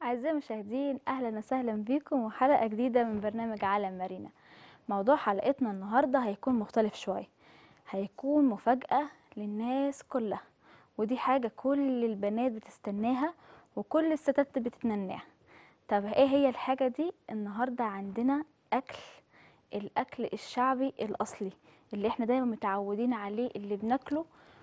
أعزائي المشاهدين أهلا وسهلا بيكم وحلقة جديدة من برنامج عالم مارينا موضوع حلقتنا النهاردة هيكون مختلف شوية هيكون مفاجأة للناس كلها ودي حاجة كل البنات بتستناها وكل الستات بتتمناها طب ايه هي الحاجة دي النهاردة عندنا أكل الأكل الشعبي الأصلي اللي احنا دايما متعودين عليه اللي بناكله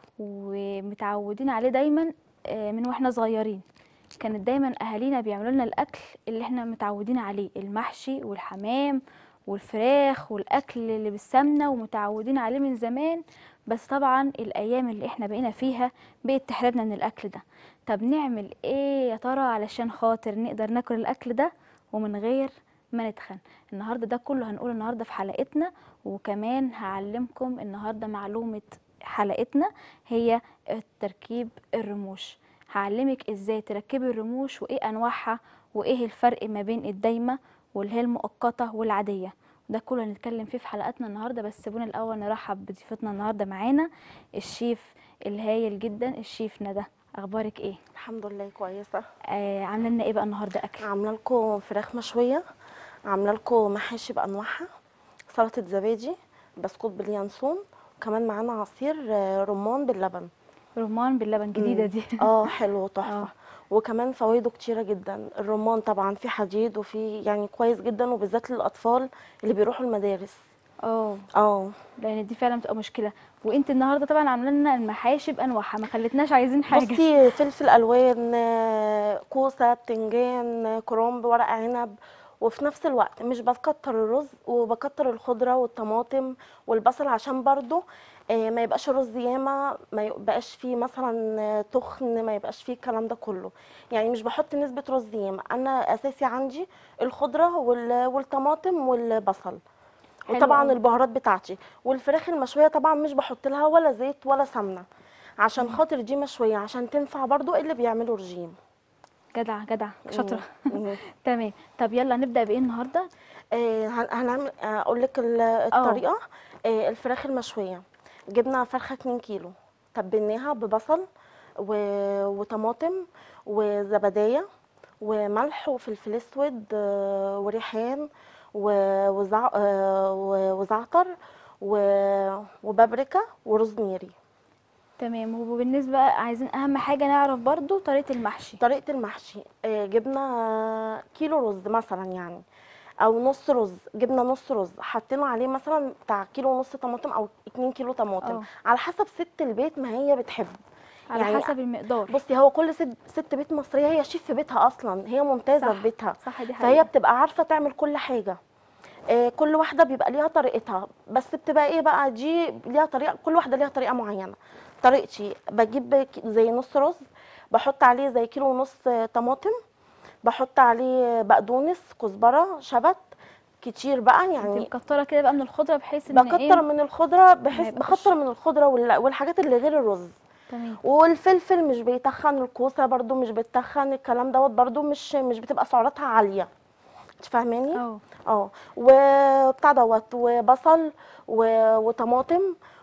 ومتعودين عليه دايما آه، من واحنا صغيرين كانت دايما اهالينا بيعملوا لنا الاكل اللي احنا متعودين عليه المحشي والحمام والفراخ والاكل اللي بالسمنه ومتعودين عليه من زمان بس طبعا الايام اللي احنا بقينا فيها بقت تحرمنا من الاكل ده طب نعمل ايه يا ترى علشان خاطر نقدر ناكل الاكل ده ومن غير ما نتخن النهارده ده كله هنقول النهارده في حلقتنا وكمان هعلمكم النهارده معلومه حلقتنا هي تركيب الرموش هعلمك ازاي تركبي الرموش وايه انواعها وايه الفرق ما بين الدايمه واللي هي المؤقته والعاديه ده كله هنتكلم فيه في حلقتنا النهارده بس سيبونا الاول نرحب بضيفتنا النهارده معانا الشيف الهايل جدا الشيف ندى اخبارك ايه الحمد لله كويسه آه عامله لنا ايه بقى النهارده اكل عامله لكم فراخ مشويه عامله لكم محاشي بانواعها سلطه زبادي بسكوت باليانسون وكمان معانا عصير آه، رمان باللبن رمان باللبن جديده مم. دي اه حلو آه. تحفه وكمان فوائده كتيره جدا الرمان طبعا فيه حديد وفيه يعني كويس جدا وبالذات للاطفال اللي بيروحوا المدارس اه اه لان دي فعلا بتبقى مشكله وانت النهارده طبعا عامله لنا المحاشي بانواعها ما خلتناش عايزين حاجه بصي فلفل الوان آه، كوسه بتنجان آه، كرنب ورق عنب وفي نفس الوقت مش بكتر الرز وبكتر الخضره والطماطم والبصل عشان برضو آه، ما يبقاش رز ياما ما يبقاش فيه مثلا آه، تخن ما يبقاش فيه الكلام ده كله يعني مش بحط نسبه رز ياما انا اساسي عندي الخضره وال- والطماطم والبصل حلو وطبعا أوي. البهارات بتاعتي والفراخ المشويه طبعا مش بحط لها ولا زيت ولا سمنه عشان خاطر دي مشويه عشان تنفع برضو اللي بيعملوا رجيم جدع جدع شاطره مم. تمام طب يلا نبدا بايه النهارده آه، هن- هنعمل آه، اقول لك ال- الطريقه آه، الفراخ المشويه جبنا فرخه 2 كيلو تبلناها ببصل و- وطماطم وزبديه وملح وفلفل اسود آه، وريحان و- وزع آه، و- وزعتر و- وبابريكا وروزميري تمام وبالنسبه عايزين اهم حاجه نعرف برضو طريقه المحشي طريقه المحشي آه، جبنا كيلو رز مثلا يعني او نص رز جبنا نص رز حطينا عليه مثلا بتاع كيلو ونص طماطم او 2 كيلو طماطم اه. على حسب ست البيت ما هي بتحب على يعني حسب المقدار بصي هو كل ست, ست بيت مصريه هي شيف في بيتها اصلا هي ممتازه صح، في بيتها صح دي فهي حقيقه بتبقى عارفه تعمل كل حاجه آه، كل واحده بيبقى ليها طريقتها بس بتبقى ايه بقى دي ليها طريقه كل واحده ليها طريقه معينه طريقتي بجيب ك- زي نص رز بحط عليه زي كيلو ونص آه، طماطم بحط عليه بقدونس كزبره شبت كتير بقى انت يعني مكتره كده بقى من الخضره بحيث ان بكتر ايه من الخضره بحيث يبقاش- بكتر من الخضره وال- والحاجات اللي غير الرز تمام والفلفل مش بيتخن الكوسه برضو مش بتخن الكلام دوت برضو مش مش بتبقى سعراتها عاليه انت فاهماني اه اه وبتاع دوت وبصل و- وطماطم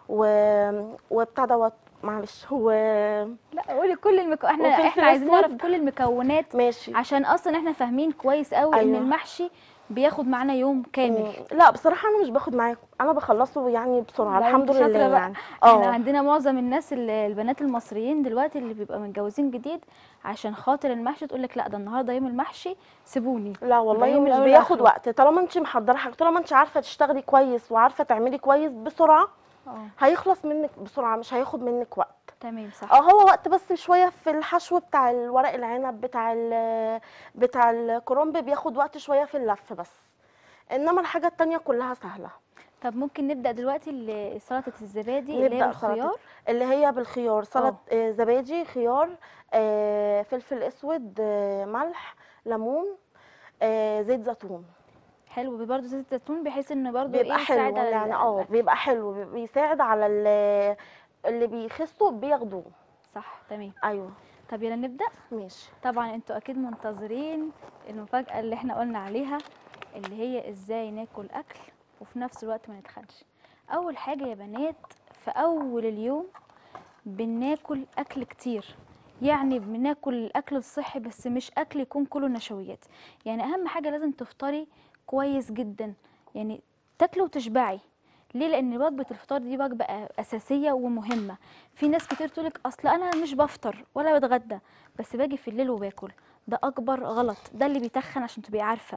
و- وبتاع دوت معلش وماشي لا قولي كل المكو... احنا وفلفل احنا عايزين أسود. نعرف كل المكونات عشان اصلا احنا فاهمين كويس قوي ان أيوة. المحشي بياخد معانا يوم كامل مم. لا بصراحه انا مش باخد معاكم انا بخلصه يعني بسرعه لا، الحمد انت شاطرة لله بقى. يعني احنا اه عندنا معظم الناس ال- البنات المصريين دلوقتي اللي بيبقى متجوزين جديد عشان خاطر المحشي تقول لك لا ده النهارده يوم المحشي سيبوني لا والله يوم من مش الأول بياخد لآخره. وقت طالما انت محضره حاجه طالما انت عارفه تشتغلي كويس وعارفه تعملي كويس بسرعه اه هيخلص منك بسرعه مش هياخد منك وقت تمام صح اه هو وقت بس شويه في الحشو بتاع الورق العنب بتاع ال بتاع الكرنب بياخد وقت شويه في اللف بس انما الحاجه التانية كلها سهله طب ممكن نبدا دلوقتي ال- سلطه الزبادي اللي هي نبدا بالخيار سلطه اللي هي بالخيار سلطه آه، زبادي خيار آه، فلفل اسود آه، ملح ليمون آه، زيت زيتون حلو برضه زيت الزيتون بحيث ان برضه بيبقى ايه حلو يساعد على يعني ال- اه الأكل. بيبقى حلو بي- بيساعد على ال- اللي بيخسوا بياخدوه صح تمام ايوه طب يلا نبدا ماشي طبعا انتوا اكيد منتظرين المفاجاه اللي احنا قلنا عليها اللي هي ازاي ناكل اكل وفي نفس الوقت ما نتخنش اول حاجه يا بنات في اول اليوم بناكل اكل كتير يعني بناكل الاكل الصحي بس مش اكل يكون كله نشويات يعني اهم حاجه لازم تفطري كويس جدا يعني تاكلي وتشبعي ليه لان وجبه الفطار دي وجبه اساسيه ومهمه في ناس كتير تقولك اصل انا مش بفطر ولا بتغدى بس باجي في الليل وباكل ده اكبر غلط ده اللي بيتخن عشان تبقي عارفه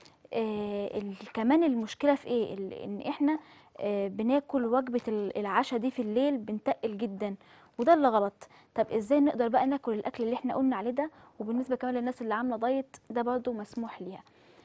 آه ال- كمان المشكله في ايه ال- ان احنا آه بناكل وجبه ال- العشاء دي في الليل بنتقل جدا وده اللي غلط طب ازاي نقدر بقى ناكل الاكل اللي احنا قلنا عليه ده وبالنسبه كمان للناس اللي عامله دايت ده برضو مسموح ليها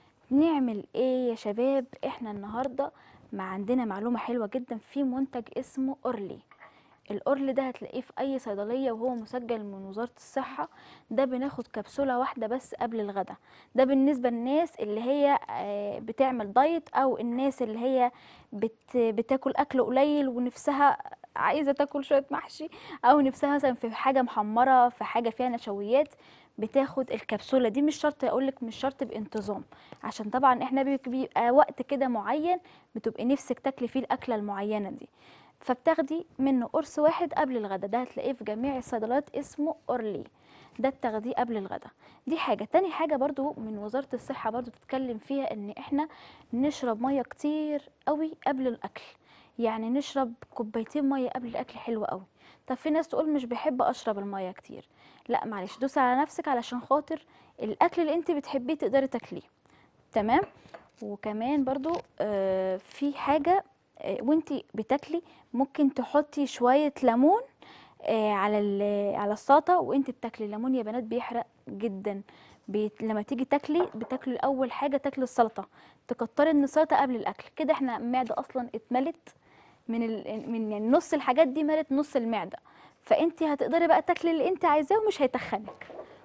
نعمل ايه يا شباب احنا النهارده ما عندنا معلومه حلوه جدا في منتج اسمه اورلي الأورل ده هتلاقيه في أي صيدلية وهو مسجل من وزارة الصحة ده بناخد كبسولة واحدة بس قبل الغدا ده بالنسبة للناس اللي هي آه، بتعمل دايت أو الناس اللي هي بت بتاكل أكل قليل ونفسها عايزة تاكل شوية محشي أو نفسها مثلا في حاجة محمرة في حاجة فيها نشويات بتاخد الكبسولة دي مش شرط أقولك مش شرط بانتظام عشان طبعا احنا بيبقى- بيبقى وقت كده معين بتبقي نفسك تاكلي فيه الأكلة المعينة دي فبتاخدي منه قرص واحد قبل الغدا ده هتلاقيه في جميع الصيدليات اسمه اورلي ده بتاخديه قبل الغدا دي حاجه تاني حاجه برضو من وزاره الصحه برضو بتتكلم فيها ان احنا نشرب ميه كتير قوي قبل الاكل يعني نشرب كوبايتين ميه قبل الاكل حلو قوي طب في ناس تقول مش بحب اشرب الميه كتير لا معلش دوسي على نفسك علشان خاطر الاكل اللي انت بتحبيه تقدري تاكليه تمام وكمان برضو آه في حاجه آه وانتي بتاكلي ممكن تحطي شويه ليمون آه على ال- على السلطه وانت بتاكلي الليمون يا بنات بيحرق جدا بيت لما تيجي تاكلي بتاكلي اول حاجه تاكلي السلطه تكتري من السلطه قبل الاكل كده احنا المعده اصلا اتملت من ال... من يعني نص الحاجات دي ملت نص المعده فانت هتقدري بقى تاكلي اللي انت عايزاه ومش هيتخنك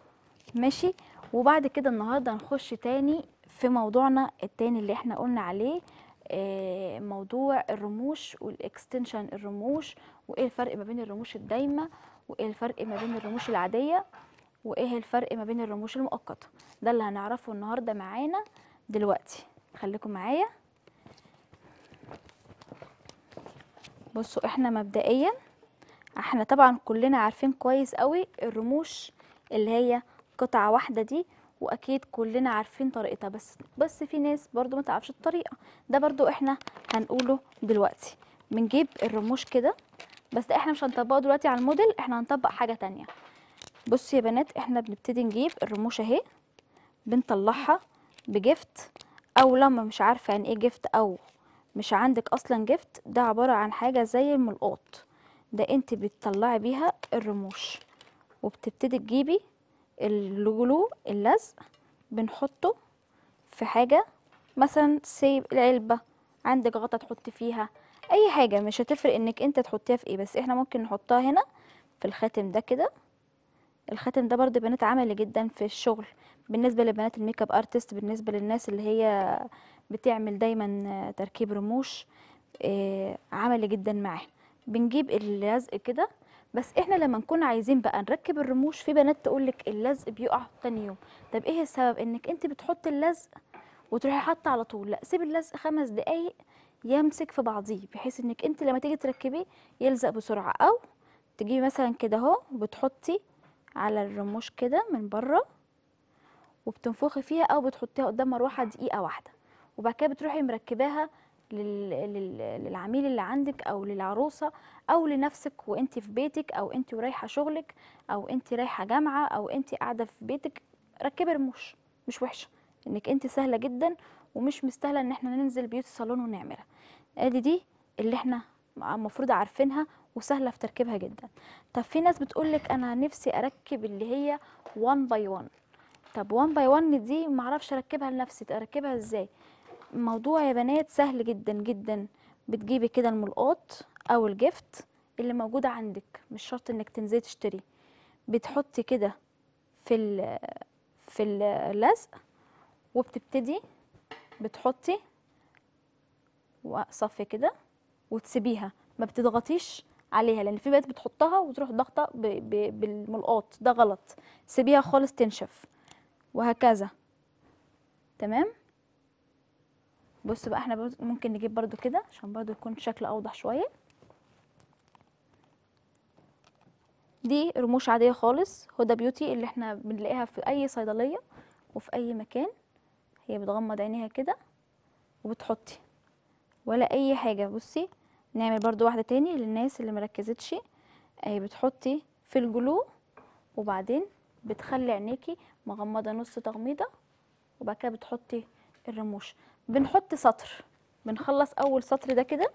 ماشي وبعد كده النهارده هنخش تاني في موضوعنا التاني اللي احنا قلنا عليه آه، موضوع الرموش والاكستنشن الرموش وايه الفرق ما بين الرموش الدايمه وايه الفرق ما بين الرموش العاديه وايه الفرق ما بين الرموش المؤقته ده اللي هنعرفه النهارده معانا دلوقتي خليكم معايا بصوا احنا مبدئيا احنا طبعا كلنا عارفين كويس قوي الرموش اللي هي قطعة واحدة دي واكيد كلنا عارفين طريقتها بس بس في ناس برضو ما تعرفش الطريقة ده برضو احنا هنقوله دلوقتي بنجيب الرموش كده بس ده احنا مش هنطبقه دلوقتي على الموديل احنا هنطبق حاجة تانية بصوا يا بنات احنا بنبتدي نجيب الرموش اهي بنطلعها بجفت او لما مش عارفة يعني ايه جفت او مش عندك اصلا جفت ده عبارة عن حاجة زي الملقاط ده انت بتطلعي بيها الرموش وبتبتدي تجيبي الجلو اللزق بنحطه في حاجة مثلا سيب العلبة عندك غطا تحطي فيها اي حاجة مش هتفرق انك انت تحطيها في ايه بس احنا ممكن نحطها هنا في الخاتم ده كده الخاتم ده برضه بنات عملي جدا في الشغل بالنسبة لبنات الميك اب ارتست بالنسبة للناس اللي هي بتعمل دايما تركيب رموش آه، عملي جدا معاه بنجيب اللزق كده بس احنا لما نكون عايزين بقى نركب الرموش في بنات تقولك اللزق بيقع تاني يوم طب ايه السبب انك انت بتحطي اللزق وتروحي حاطه على طول لا سيب اللزق خمس دقايق يمسك في بعضيه بحيث انك انت لما تيجي تركبيه يلزق بسرعه او تجيبي مثلا كده اهو بتحطي على الرموش كده من بره وبتنفخي فيها او بتحطيها قدام مروحه دقيقه واحده وبعد كده بتروحي مركباها لل... لل... للعميل اللي عندك او للعروسه او لنفسك وانت في بيتك او انت ورايحه شغلك او انت رايحه جامعه او انت قاعده في بيتك ركبي رموش مش وحشه انك انت سهله جدا ومش مستاهله ان احنا ننزل بيوت الصالون ونعملها ادي دي اللي احنا المفروض عارفينها وسهله في تركيبها جدا طب في ناس بتقولك انا نفسي اركب اللي هي 1 باي 1 طب 1 باي 1 دي معرفش اركبها لنفسي اركبها ازاي الموضوع يا بنات سهل جدا جدا بتجيبي كده الملقاط او الجفت اللي موجود عندك مش شرط انك تنزلي تشتري بتحطي كده في ال في اللزق وبتبتدي بتحطي وصفي كده وتسيبيها ما بتضغطيش عليها لان في بنات بتحطها وتروح ضغطه ب- ب- بالملقاط ده غلط سيبيها خالص تنشف وهكذا تمام بص بقى احنا برضو ممكن نجيب برضو كده عشان برضو يكون شكل اوضح شويه دي رموش عاديه خالص هدى بيوتي اللي احنا بنلاقيها في اي صيدليه وفي اي مكان هي بتغمض عينيها كده وبتحطي ولا اي حاجه بصي نعمل برضو واحده تاني للناس اللي مركزتش اهي بتحطي في الجلو وبعدين بتخلي عينيكي مغمضه نص تغميضه وبعد كده بتحطي الرموش بنحط سطر بنخلص اول سطر ده كده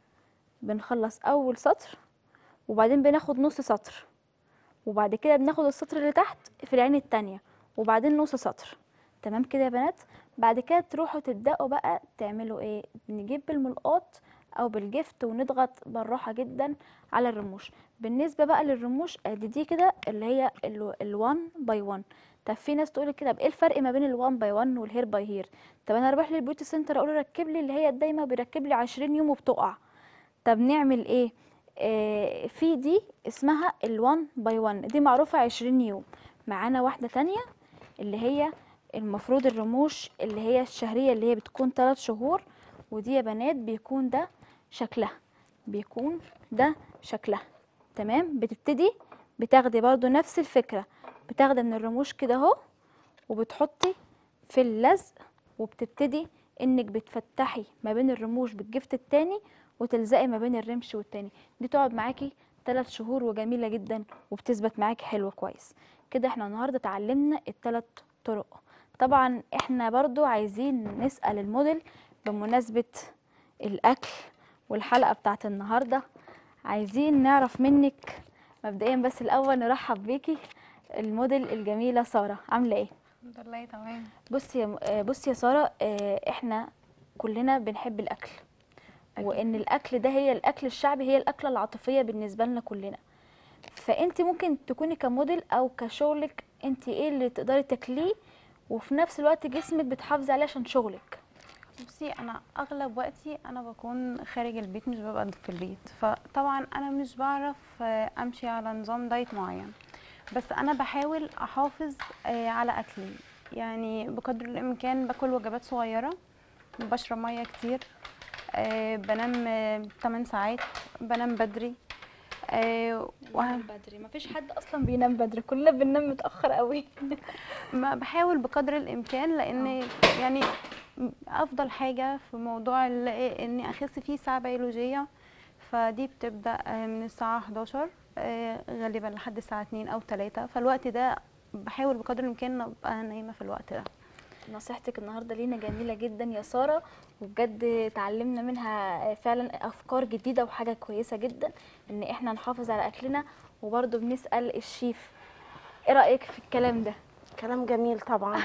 بنخلص اول سطر وبعدين بناخد نص سطر وبعد كده بناخد السطر اللي تحت في العين التانية وبعدين نص سطر تمام كده يا بنات بعد كده تروحوا تبدأوا بقى تعملوا ايه نجيب بالملقاط او بالجفت ونضغط بالراحة جدا على الرموش بالنسبة بقى للرموش ادي دي كده اللي هي ال1 باي 1 طب في ناس تقول كده طب ايه الفرق ما بين ال1 باي 1 والهير باي هير طب انا اروح للبيوتي سنتر اقول له ركب لي اللي هي دايما بيركب لي 20 يوم وبتقع طب نعمل ايه آه في دي اسمها ال1 باي 1 دي معروفة 20 يوم معانا واحدة تانية اللي هي المفروض الرموش اللي هي الشهرية اللي هي بتكون 3 شهور ودي يا بنات بيكون ده شكلها بيكون ده شكلها تمام بتبتدي بتاخدي برضو نفس الفكرة بتاخدي من الرموش كده اهو وبتحطي في اللزق وبتبتدي انك بتفتحي ما بين الرموش بالجفت التاني وتلزقي ما بين الرمش والتاني دي تقعد معاكي 3 شهور وجميلة جدا وبتثبت معاكي حلوة كويس كده احنا النهاردة اتعلمنا الثلاث طرق طبعا احنا برضو عايزين نسأل الموديل بمناسبة الأكل والحلقة بتاعت النهاردة عايزين نعرف منك مبدئيا بس الأول نرحب بيكي الموديل الجميلة سارة عاملة ايه؟ الحمد لله تمام بصي يا م- آه، بصي يا سارة آه، احنا كلنا بنحب الأكل أكيد. وإن الأكل ده هي الأكل الشعبي هي الأكلة العاطفية بالنسبة لنا كلنا فأنت ممكن تكوني كموديل أو كشغلك أنت ايه اللي تقدري تاكليه وفي نفس الوقت جسمك بتحافظي عليه عشان شغلك بصي انا اغلب وقتي انا بكون خارج البيت مش ببقى في البيت فطبعا انا مش بعرف آه، امشي على نظام دايت معين بس انا بحاول احافظ آه، على اكلي يعني بقدر الامكان باكل وجبات صغيره بشرب ميه كتير آه، بنام 8 ساعات بنام بدري آه، وه- بدري مفيش حد أصلا بينام بدري كلنا بننام متأخر قوي ما بحاول بقدر الامكان لان يعني افضل حاجه في موضوع ال- اني اخس فيه ساعه بيولوجيه فدي بتبدا آه، من الساعه 11 آه، غالبا لحد الساعه 2 او 3 فالوقت ده بحاول بقدر الامكان ابقى نايمه في الوقت ده نصيحتك النهارده لينا جميله جدا يا ساره وبجد اتعلمنا منها فعلا افكار جديده وحاجه كويسه جدا ان احنا نحافظ على اكلنا وبرضه بنسال الشيف ايه رايك في الكلام ده كلام جميل طبعا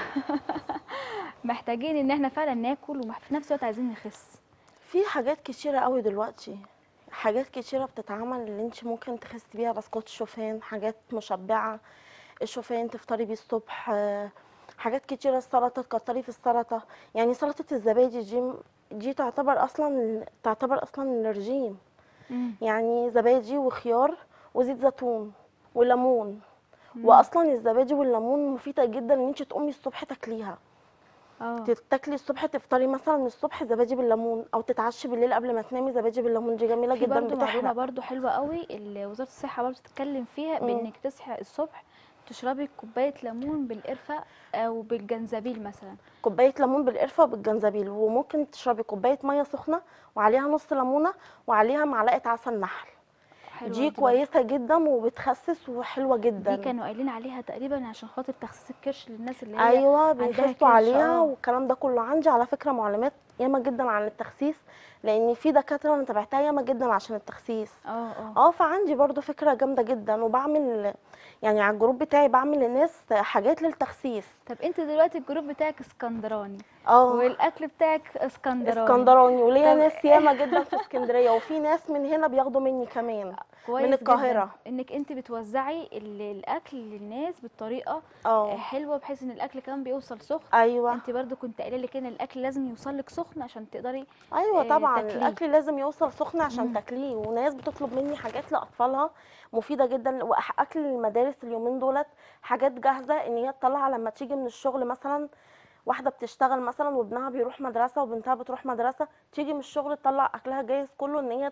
محتاجين ان احنا فعلا ناكل وفي نفس الوقت عايزين نخس في حاجات كتيرة قوي دلوقتي حاجات كتيرة بتتعمل اللي انت ممكن تخسي بيها بسكوت شوفان حاجات مشبعة الشوفان تفطري بيه الصبح آه، حاجات كتيرة السلطة تكتري في السلطة يعني سلطة الزبادي دي دي تعتبر اصلا تعتبر اصلا رجيم يعني زبادي وخيار وزيت زيتون وليمون واصلا الزبادي والليمون مفيده جدا ان انت تقومي الصبح تاكليها اه تاكلي الصبح تفطري مثلا الصبح زبادي بالليمون او تتعشي بالليل قبل ما تنامي زبادي بالليمون دي جميله في جدا برضه معلومه بتحرق برضه حلوه قوي اللي وزاره الصحه برضه بتتكلم فيها مم. بانك تصحي الصبح تشربي كوبايه ليمون بالقرفه او بالجنزبيل مثلا كوبايه ليمون بالقرفه وبالجنزبيل وممكن تشربي كوبايه ميه سخنه وعليها نص ليمونه وعليها معلقه عسل نحل حلوة دي برضه. كويسه جدا وبتخسس وحلوه جدا دي كانوا قايلين عليها تقريبا عشان خاطر تخسيس الكرش للناس اللي هي ايوه عندها بيخسوا كرش، عليها آه. والكلام ده كله عندي على فكره معلومات ياما جدا عن التخسيس لان في دكاتره انا تابعتها ياما جدا عشان التخسيس اه اه اه فعندي برضو فكره جامده جدا وبعمل يعني على الجروب بتاعي بعمل للناس حاجات للتخسيس طب انت دلوقتي الجروب بتاعك اسكندراني اه والاكل بتاعك اسكندراني اسكندراني وليا طب- ناس ياما جدا في اسكندريه وفي ناس من هنا بياخدوا مني كمان كويس من القاهرة. جدا انك انت بتوزعي ال- الاكل للناس بالطريقه اه حلوه بحيث ان الاكل كمان بيوصل سخن ايوه انت برضو كنت قايله لي كده الاكل لازم يوصل لك سخن عشان تقدري ايوه آه، طبعا تاكليه. الاكل لازم يوصل سخن عشان مم. تاكليه وناس بتطلب مني حاجات لاطفالها مفيده جدا واكل المدارس اليومين دولت حاجات جاهزه ان هي تطلع لما تيجي من الشغل مثلا واحده بتشتغل مثلا وابنها بيروح مدرسه وبنتها بتروح مدرسه تيجي من الشغل تطلع اكلها جاهز كله ان هي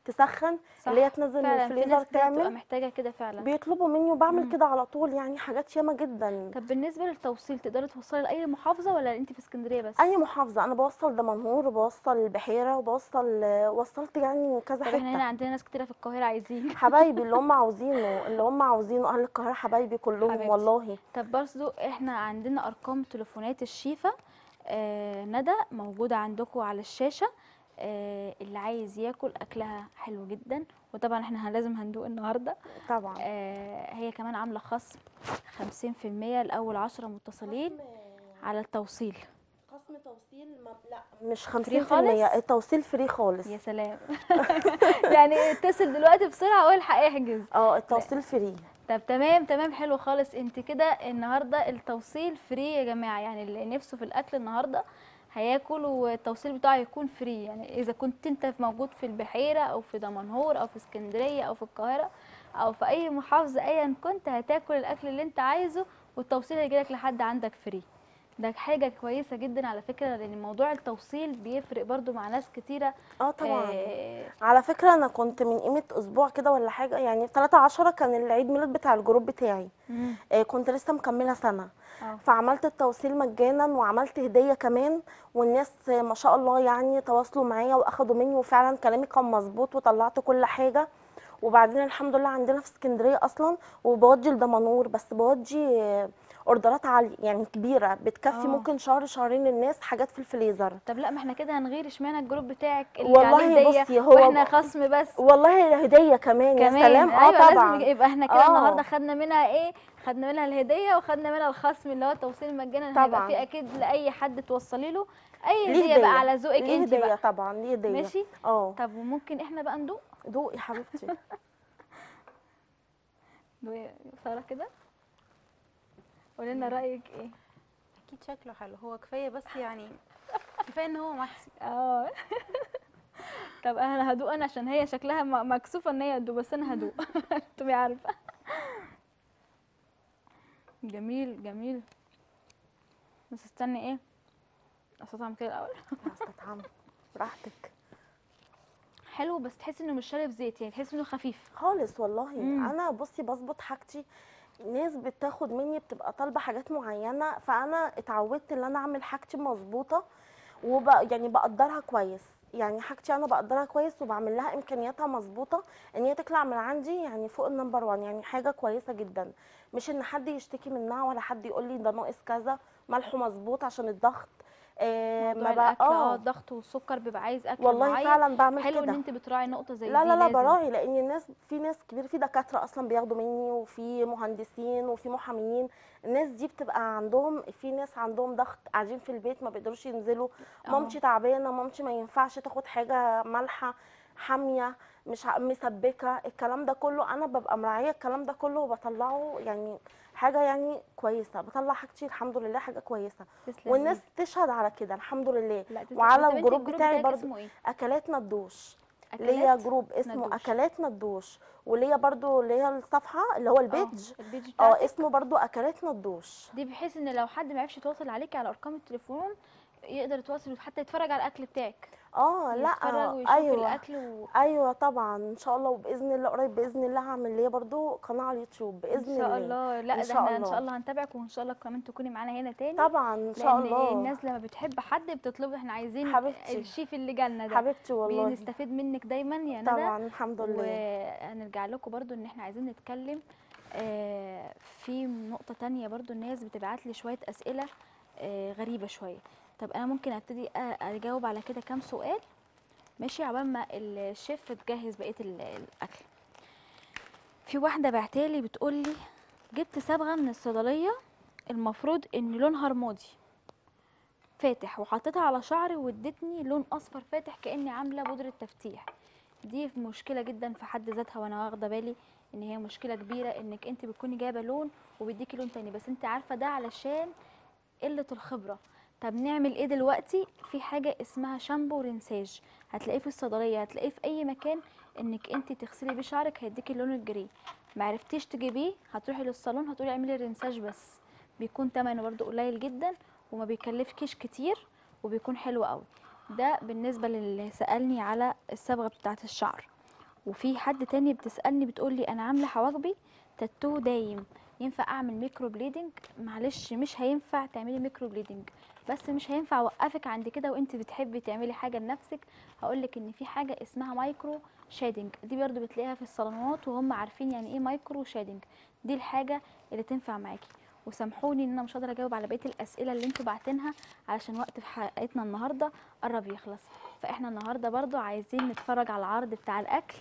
تسخن صح اللي هي تنزل من فعلا في الفريزر ناس كتير بتبقى تعمل محتاجه كده فعلا بيطلبوا مني وبعمل مم. كده على طول يعني حاجات ياما جدا طب بالنسبه للتوصيل تقدري توصلي لاي محافظه ولا انت في اسكندريه بس اي محافظه انا بوصل دمنهور وبوصل البحيره وبوصل وصلت يعني كذا طب احنا هنا حته عندنا ناس كتيره في القاهره عايزين حبايبي اللي هم عاوزينه اللي هم عاوزينه اهل القاهره حبايبي كلهم حبيبتي. والله طب برضو احنا عندنا ارقام تليفونات الشيفا آه ندى موجوده عندكم على الشاشه آه اللي عايز ياكل اكلها حلو جدا وطبعا احنا لازم هندوق النهارده طبعا آه هي كمان عامله خصم 50% لاول 10 متصلين على التوصيل قسم توصيل لا مش 50% فري خالص؟ التوصيل فري خالص يا سلام يعني اتصل دلوقتي بسرعه والحق احجز اه التوصيل فري طب تمام تمام حلو خالص انت كده النهارده التوصيل فري يا جماعه يعني اللي نفسه في الاكل النهارده هياكل والتوصيل بتاعه يكون فري يعني اذا كنت انت موجود في البحيره او في دمنهور او في اسكندريه او في القاهره او في اي محافظه ايا كنت هتاكل الاكل اللي انت عايزه والتوصيل هيجيلك لحد عندك فري ده حاجه كويسه جدا على فكره لان موضوع التوصيل بيفرق برضو مع ناس كتيره اه طبعا آه، على فكره انا كنت من قيمه اسبوع كده ولا حاجه يعني في 3 10 كان العيد ميلاد بتاع الجروب بتاعي مم، آه كنت لسه مكمله سنه اه فعملت التوصيل مجانا وعملت هديه كمان والناس آه، ما شاء الله يعني تواصلوا معايا واخدوا مني وفعلا كلامي كان مظبوط وطلعت كل حاجه وبعدين الحمد لله عندنا في اسكندريه اصلا وبودي لدمنهور بس بودي آه، اوردرات عاليه يعني كبيره بتكفي آه. ممكن شهر شهرين للناس حاجات في الفريزر طب لا ما احنا كده هنغير اشمعنى الجروب بتاعك اللي عليه والله هديه بصي هو واحنا خصم بس والله هديه كمان, كمان يا سلام اه ايوه طبعا لازم يبقى احنا كده آه. النهارده خدنا منها ايه خدنا منها الهديه وخدنا منها الخصم اللي هو التوصيل مجانا هيبقى طبعا. في اكيد لاي حد توصلي له اي ليه هديه بقى على ذوقك ليه انت هديه بقى طبعا ليه هديه ماشي اه طب وممكن احنا بقى ندوق دوقي حبيبتي دوقي يا ساره كده قولي لنا رايك ايه اكيد شكله حلو هو كفايه بس يعني كفايه ان هو محشي اه طب انا هدوق انا عشان هي شكلها م- مكسوفه ان هي تدوق بس انا هدوق تبقي عارفه جميل جميل بس استني ايه استطعم كده الاول هستطعم براحتك حلو بس تحس انه مش شارب زيت يعني تحس انه خفيف خالص والله مم. انا بصي بظبط حاجتي ناس بتاخد مني بتبقى طالبه حاجات معينه فانا اتعودت ان انا اعمل حاجتي مظبوطه وب يعني بقدرها كويس يعني حاجتي انا بقدرها كويس وبعمل لها امكانياتها مظبوطه ان هي تطلع من عندي يعني فوق النمبر 1 يعني حاجه كويسه جدا مش ان حد يشتكي منها ولا حد يقول لي ده ناقص كذا ملحه مظبوط عشان الضغط آه موضوع ما بقى الاكل اه اه الضغط والسكر بيبقى عايز اكل والله معين فعلا بعمل حلو كده ان انت بتراعي نقطه زي لا دي لا لا لازم. براعي لان الناس في ناس كبير في دكاتره اصلا بياخدوا مني وفي مهندسين وفي محاميين الناس دي بتبقى عندهم في ناس عندهم ضغط قاعدين في البيت ما بيقدروش ينزلوا اه. مامتي تعبانه مامتي ما ينفعش تاخد حاجه مالحه حاميه مش ع- مسبكه الكلام ده كله انا ببقى مراعيه الكلام ده كله وبطلعه يعني حاجه يعني كويسه بطلع حاجتي الحمد لله حاجه كويسه تسلم والناس تشهد على كده الحمد لله لا تسلم. وعلى طب انت الجروب بتاعي بتاعك برضو اسمه ايه اكلات ندوش ليا اكلات جروب اسمه ندوش. اكلات ندوش وليا برضو ليا الصفحه اللي هو اه البيج البيج بتاعتك اه اسمه برضو اكلات ندوش دي بحيث ان لو حد ما عرفش يتواصل عليكي على ارقام التليفون يقدر يتواصل حتى يتفرج على الاكل بتاعك اه لا يتفرج ويشوف ايوه الاكل و... ايوه طبعا ان شاء الله وباذن الله قريب باذن الله هعمل ليا برضو قناه على اليوتيوب ان باذن شاء الله الله لا إن ده شاء احنا ان الله. شاء الله هنتابعك وان شاء الله كمان تكوني معانا هنا تاني طبعا ان شاء لان الله الناس لما بتحب حد بتطلب احنا عايزين حبيبتي. الشيف اللي جالنا ده حبيبتي والله بنستفيد منك دايما يا ندى طبعا الحمد لله وهنرجع لكم برضو ان احنا عايزين نتكلم آه، في نقطة تانية برضو الناس بتبعت لي شوية أسئلة آه، غريبة شوية طب أنا ممكن أبتدي أ- أجاوب على كده كام سؤال ماشي عبال ما الشيف تجهز بقية ال- الأكل في واحدة بعتالي بتقولي جبت صبغة من الصيدلية المفروض إن لونها رمادي فاتح وحطيتها على شعري وادتني لون أصفر فاتح كأني عاملة بودرة تفتيح دي مشكله جدا في حد ذاتها وانا واخده بالي ان هي مشكله كبيره انك انت بتكوني جايبه لون وبيديكي لون تاني بس انت عارفه ده علشان قله الخبره طب نعمل ايه دلوقتي في حاجه اسمها شامبو رنساج هتلاقيه في الصيدليه هتلاقيه في اي مكان انك انت تغسلي بيه شعرك هيديكي اللون الجري معرفتيش تجيبيه هتروحي للصالون هتقولي اعملي رنساج بس بيكون تمنه برضو قليل جدا وما بيكلفكيش كتير وبيكون حلو قوي ده بالنسبه للي سالني على الصبغه بتاعه الشعر وفي حد تاني بتسالني بتقول لي انا عامله حواجبي تاتو دايم ينفع اعمل ميكرو بليدنج معلش مش هينفع تعملي ميكرو بليدنج بس مش هينفع اوقفك عند كده وانت بتحبي تعملي حاجه لنفسك هقولك ان في حاجه اسمها مايكرو شادنج دي برضو بتلاقيها في الصالونات وهم عارفين يعني ايه مايكرو شادنج دي الحاجه اللي تنفع معاكي وسامحوني ان انا مش قادره اجاوب على بقيه الاسئله اللي انتوا بعتينها علشان وقت في حلقتنا النهارده قرب يخلص فاحنا النهارده برضو عايزين نتفرج على العرض بتاع الاكل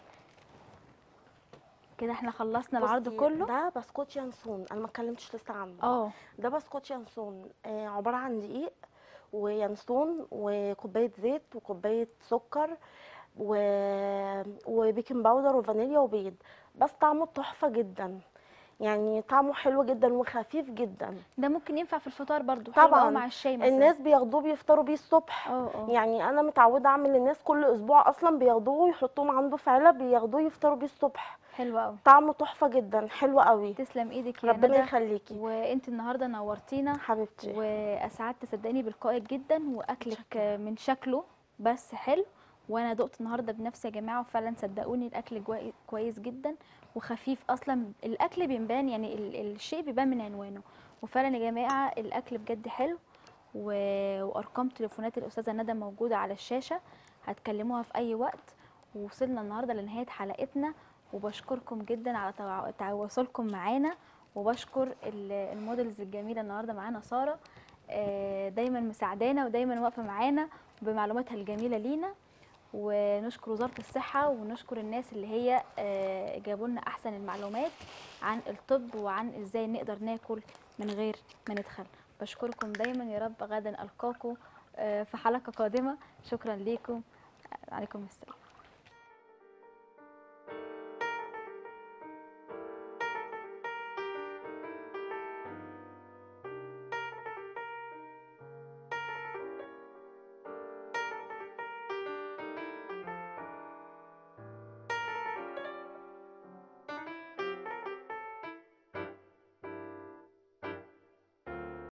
كده احنا خلصنا العرض بصي، كله ده بسكوت ينسون انا ما اتكلمتش لسه عنه اه ده بسكوت ينسون آه، عبارة عن دقيق وينسون وكوباية زيت وكوباية سكر و... وبيكنج باودر وفانيليا وبيض بس طعمه تحفة جدا يعني طعمه حلو جدا وخفيف جدا ده ممكن ينفع في الفطار برضو حلو طبعاً. أوي مع الشاي مثلا الناس بياخدوه بيفطروا بيه الصبح اه اه يعني انا متعودة اعمل للناس كل اسبوع اصلا بياخدوه ويحطوه عنده في علب بياخدوه يفطروا بيه الصبح حلو قوي طعمه تحفة جدا حلو قوي تسلم ايدك يا ربنا ندى يخليكي وانت النهارده نورتينا حبيبتي واسعدت صدقني بلقائك جدا واكلك من شكله بس حلو وانا دقت النهارده بنفسي يا جماعه وفعلا صدقوني الاكل جوا- كويس جدا وخفيف اصلا الاكل بيبان يعني ال- الشيء بيبان من عنوانه وفعلا يا جماعه الاكل بجد حلو و- وارقام تليفونات الاستاذه ندى موجوده على الشاشه هتكلموها في اي وقت ووصلنا النهارده لنهايه حلقتنا وبشكركم جدا على توا- تواصلكم معانا وبشكر ال- المودلز الجميله النهارده معانا ساره آه، دايما مساعدانا ودايما واقفه معانا بمعلوماتها الجميله لينا ونشكر وزاره الصحه ونشكر الناس اللي هي آه، جابوا لنا احسن المعلومات عن الطب وعن ازاي نقدر ناكل من غير ما ندخل بشكركم دايما يا رب غدا القاكم آه، في حلقه قادمه شكرا ليكم عليكم السلام